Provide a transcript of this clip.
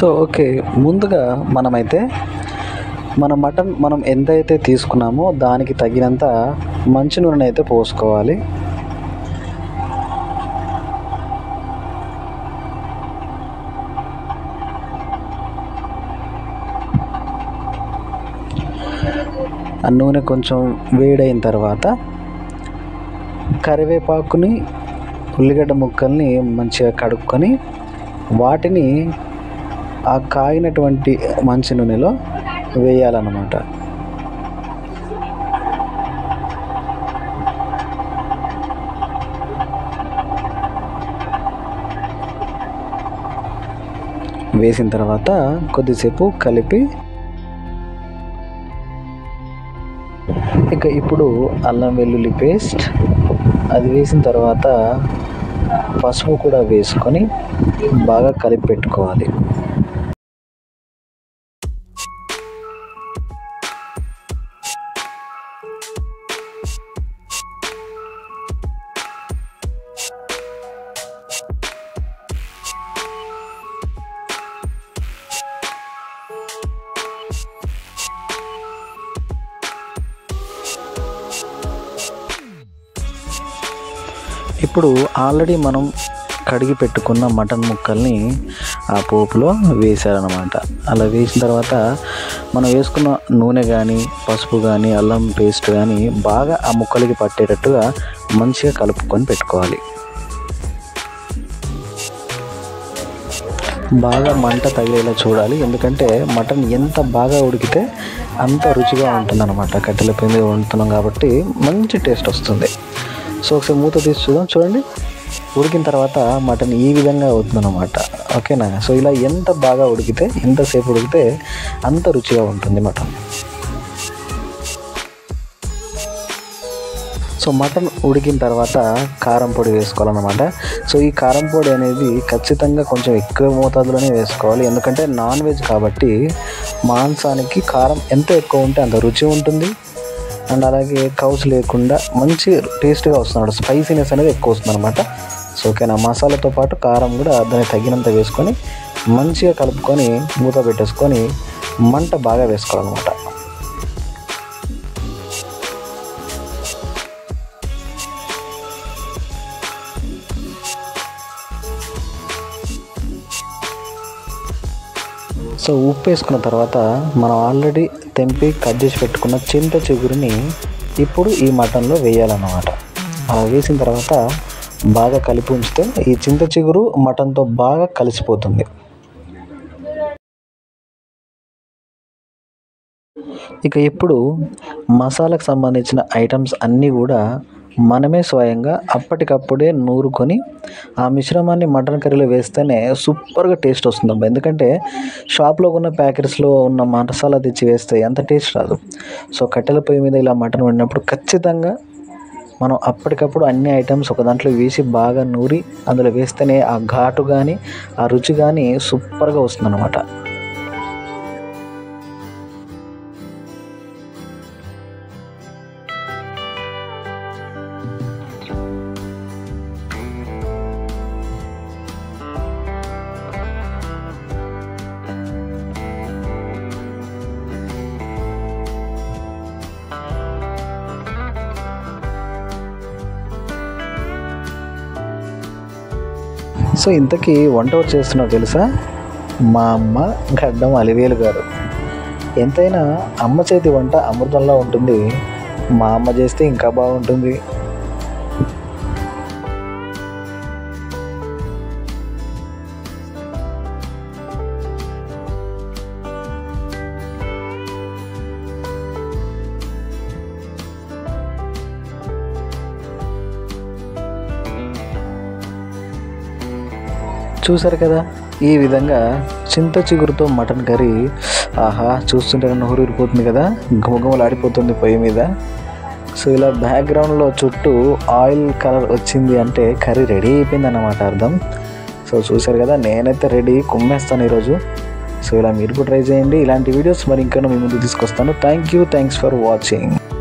so okay ముందుగా మనమైతే మన మటన్ మనం ఎంతైతే తీసుకున్నామో దానికి తగినంత మంచి నూనె అయితే పోసుకోవాలి ఆ నూనె కొంచెం వేడైన తర్వాత కరివేపాకుని ఉల్లిగడ్డ ముక్కల్ని మంచిగా కడుక్కొని వాటిని ఆ కాగినటువంటి మంచి నూనెలో వేయాలన్నమాట వేసిన తర్వాత కొద్దిసేపు కలిపి ఇక ఇప్పుడు అల్లం వెల్లుల్లి పేస్ట్ అది వేసిన తర్వాత పసుపు కూడా వేసుకొని బాగా కలిపి పెట్టుకోవాలి ఇప్పుడు ఆల్రెడీ మనం కడిగి పెట్టుకున్న మటన్ ముక్కల్ని ఆ పోపులో వేసారనమాట అలా వేసిన తర్వాత మనం వేసుకున్న నూనె కానీ పసుపు కానీ అల్లం పేస్ట్ కానీ బాగా ఆ ముక్కలకి పట్టేటట్టుగా మంచిగా కలుపుకొని పెట్టుకోవాలి బాగా మంట తగిలేలా చూడాలి ఎందుకంటే మటన్ ఎంత బాగా ఉడికితే అంత రుచిగా ఉంటుందన్నమాట కట్టెల పొయ్యి మీద వండుతున్నాం కాబట్టి మంచి టేస్ట్ వస్తుంది సో ఒకసారి మూత తీసి చూద్దాం చూడండి ఉడికిన తర్వాత మటన్ ఈ విధంగా అవుతుందన్నమాట ఓకేనా సో ఇలా ఎంత బాగా ఉడికితే ఎంతసేపు ఉడికితే అంత రుచిగా ఉంటుంది మటన్ సో మటన్ ఉడికిన తర్వాత కారం పొడి వేసుకోవాలన్నమాట సో ఈ కారం పొడి అనేది ఖచ్చితంగా కొంచెం ఎక్కువ మోతాదులోనే వేసుకోవాలి ఎందుకంటే నాన్ వెజ్ కాబట్టి మాంసానికి కారం ఎంత ఎక్కువ ఉంటే అంత రుచి ఉంటుంది అండ్ అలాగే కౌస్ లేకుండా మంచి టేస్ట్గా వస్తున్నాడు స్పైసీనెస్ అనేది ఎక్కువ వస్తుంది అనమాట సో ఓకేనా మసాలాతో పాటు కారం కూడా దానికి తగినంత వేసుకొని మంచిగా కలుపుకొని మూత పెట్టేసుకొని మంట బాగా వేసుకోవాలన్నమాట సో ఉప్పు వేసుకున్న తర్వాత మనం ఆల్రెడీ తెంపి కట్ చేసి పెట్టుకున్న చింత చిగురుని ఇప్పుడు ఈ మటన్లో వేయాలన్నమాట అలా వేసిన తర్వాత బాగా కలిపి ఉంచితే ఈ చింత చిగురు మటన్తో బాగా కలిసిపోతుంది ఇక ఇప్పుడు మసాలాకు సంబంధించిన ఐటమ్స్ అన్నీ కూడా మనమే స్వయంగా అప్పటికప్పుడే నూరుకొని ఆ మిశ్రమాన్ని మటన్ కర్రీలో వేస్తేనే సూపర్గా టేస్ట్ వస్తుంది ఎందుకంటే షాప్లో ఉన్న ప్యాకెట్స్లో ఉన్న మసాలా తెచ్చి వేస్తే ఎంత టేస్ట్ రాదు సో కట్టెల పొయ్యి మీద ఇలా మటన్ వండినప్పుడు ఖచ్చితంగా మనం అప్పటికప్పుడు అన్ని ఐటమ్స్ ఒక దాంట్లో వేసి బాగా నూరి అందులో వేస్తేనే ఆ ఘాటు కానీ ఆ రుచి కానీ సూపర్గా వస్తుందన్నమాట సో ఇంతకీ వంట ఎవరు చేస్తున్నావు తెలుసా మా అమ్మ గడ్డం అలివేలు గారు ఎంతైనా అమ్మ చేతి వంట అమృతంలా ఉంటుంది మా అమ్మ చేస్తే ఇంకా బాగుంటుంది చూసారు కదా ఈ విధంగా చింత చిగురుతో మటన్ కర్రీ ఆహా చూస్తుంటే నోరు ఊరిపోతుంది కదా గుమగుమలు ఆడిపోతుంది పొయ్యి మీద సో ఇలా బ్యాక్గ్రౌండ్లో చుట్టూ ఆయిల్ కలర్ వచ్చింది అంటే కర్రీ రెడీ అయిపోయింది అన్నమాట అర్థం సో చూసారు కదా నేనైతే రెడీ కుమ్మేస్తాను ఈరోజు సో ఇలా మీరు కూడా ట్రై చేయండి ఇలాంటి వీడియోస్ మరి ఇంకా మీ ముందు తీసుకొస్తాను thank you thanks for watching